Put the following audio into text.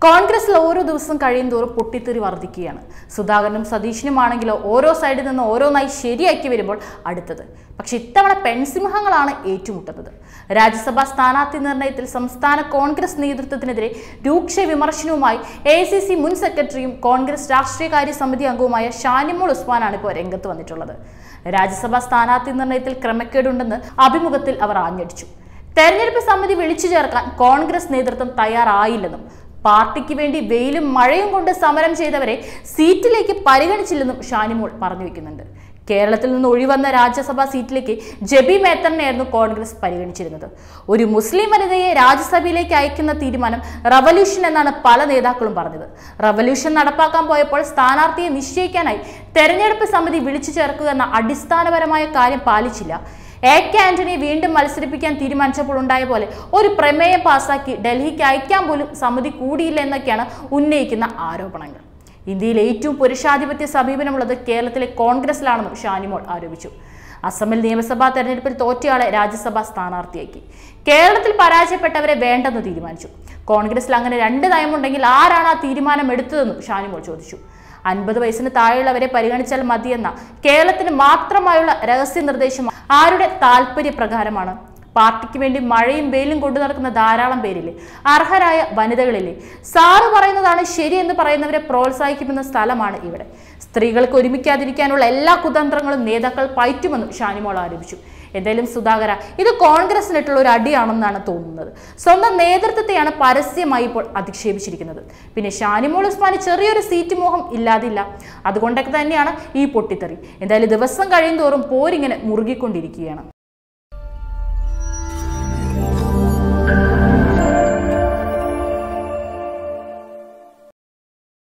കോൺഗ്രസിൽ ഓരോ ദിവസം കഴിയും തോറും പൊട്ടിത്തെറി വർദ്ധിക്കുകയാണ് സുധാകരനും സതീഷിനുമാണെങ്കിലോ ഓരോ സൈഡിൽ നിന്ന് ഓരോന്നായി ശരിയാക്കി വരുമ്പോൾ അടുത്തത് പക്ഷെ ഇത്തവണ പെൺസിംഹങ്ങളാണ് ഏറ്റുമുട്ടുന്നത് രാജ്യസഭാ സ്ഥാനാർത്ഥി നിർണയത്തിൽ സംസ്ഥാന കോൺഗ്രസ് നേതൃത്വത്തിനെതിരെ രൂക്ഷ വിമർശനവുമായി എ സി സി മുൻ സെക്രട്ടറിയും കോൺഗ്രസ് രാഷ്ട്രീയകാര്യ സമിതി അംഗവുമായ ഷാനിമോൾ ഉസ്മാനാണ് ഇപ്പോൾ രംഗത്ത് വന്നിട്ടുള്ളത് രാജ്യസഭാ സ്ഥാനാർത്ഥി നിർണയത്തിൽ ക്രമക്കേടുണ്ടെന്ന് അഭിമുഖത്തിൽ അവർ ആഞ്ഞടിച്ചു തെരഞ്ഞെടുപ്പ് സമിതി വിളിച്ചു ചേർക്കാൻ കോൺഗ്രസ് നേതൃത്വം തയ്യാറായില്ലെന്നും പാർട്ടിക്ക് വേണ്ടി വെയിലും മഴയും കൊണ്ട് സമരം ചെയ്തവരെ സീറ്റിലേക്ക് പരിഗണിച്ചില്ലെന്നും ഷാനിമോൾ പറഞ്ഞു വെക്കുന്നുണ്ട് കേരളത്തിൽ നിന്ന് ഒഴിവന്ന രാജ്യസഭാ സീറ്റിലേക്ക് ജബി മേത്തറിനെയായിരുന്നു കോൺഗ്രസ് പരിഗണിച്ചിരുന്നത് ഒരു മുസ്ലിം വനിതയെ രാജ്യസഭയിലേക്ക് അയക്കുന്ന തീരുമാനം റവല്യൂഷൻ എന്നാണ് പല നേതാക്കളും പറഞ്ഞത് റവല്യൂഷൻ നടപ്പാക്കാൻ പോയപ്പോൾ സ്ഥാനാർത്ഥിയെ നിശ്ചയിക്കാനായി തെരഞ്ഞെടുപ്പ് സമിതി വിളിച്ചു ചേർക്കുക എന്ന അടിസ്ഥാനപരമായ കാര്യം പാലിച്ചില്ല എ കെ ആന്റണിയെ വീണ്ടും മത്സരിപ്പിക്കാൻ തീരുമാനിച്ചപ്പോൾ ഉണ്ടായ പോലെ ഒരു പ്രമേയം പാസാക്കി ഡൽഹിക്ക് അയക്കാൻ പോലും സമിതി കൂടിയില്ല എന്നൊക്കെയാണ് ഉന്നയിക്കുന്ന ആരോപണങ്ങൾ ഇന്ത്യയിൽ ഏറ്റവും പുരുഷാധിപത്യ സമീപനമുള്ളത് കേരളത്തിലെ കോൺഗ്രസിലാണെന്നും ഷാനിമോൾ ആരോപിച്ചു അസമിൽ നിയമസഭാ തെരഞ്ഞെടുപ്പിൽ തോറ്റയാളെ രാജ്യസഭാ സ്ഥാനാർത്ഥിയാക്കി കേരളത്തിൽ പരാജയപ്പെട്ടവരെ വേണ്ടെന്ന് തീരുമാനിച്ചു കോൺഗ്രസിൽ അങ്ങനെ രണ്ട് നയമുണ്ടെങ്കിൽ ആരാണ് ആ തീരുമാനം എടുത്തതെന്നും ഷാനിമോൾ ചോദിച്ചു അൻപത് വയസ്സിന് താഴെയുള്ളവരെ പരിഗണിച്ചാൽ മതിയെന്ന കേരളത്തിന് മാത്രമായുള്ള രഹസ്യ നിർദ്ദേശം ആരുടെ താല്പര്യപ്രകാരമാണ് പാർട്ടിക്ക് വേണ്ടി മഴയും വെയിലും കൊണ്ടു നടക്കുന്ന ധാരാളം പേരില്ലേ അർഹരായ വനിതകളില്ലേ സാറ് പറയുന്നതാണ് ശരിയെന്ന് പറയുന്നവരെ പ്രോത്സാഹിക്കുമെന്ന സ്ഥലമാണ് ഇവിടെ സ്ത്രീകൾക്ക് ഒരുമിക്കാതിരിക്കാനുള്ള എല്ലാ കുതന്ത്രങ്ങളും നേതാക്കൾ പയറ്റുമെന്നും ഷാനിമോൾ ആരോപിച്ചു എന്തായാലും സുധാകര ഇത് കോൺഗ്രസിനിട്ടുള്ള ഒരു അടിയാണെന്നാണ് തോന്നുന്നത് സ്വന്തം നേതൃത്വത്തെയാണ് പരസ്യമായി ഇപ്പോൾ അധിക്ഷേപിച്ചിരിക്കുന്നത് പിന്നെ ഷാനിമോൾ ഉസ്മാന് ചെറിയൊരു സീറ്റ് മോഹം ഇല്ലാതില്ല അതുകൊണ്ടൊക്കെ തന്നെയാണ് ഈ പൊട്ടിത്തെറി എന്തായാലും ദിവസം കഴിയും തോറും പോരിങ്ങനെ മുറുകിക്കൊണ്ടിരിക്കുകയാണ്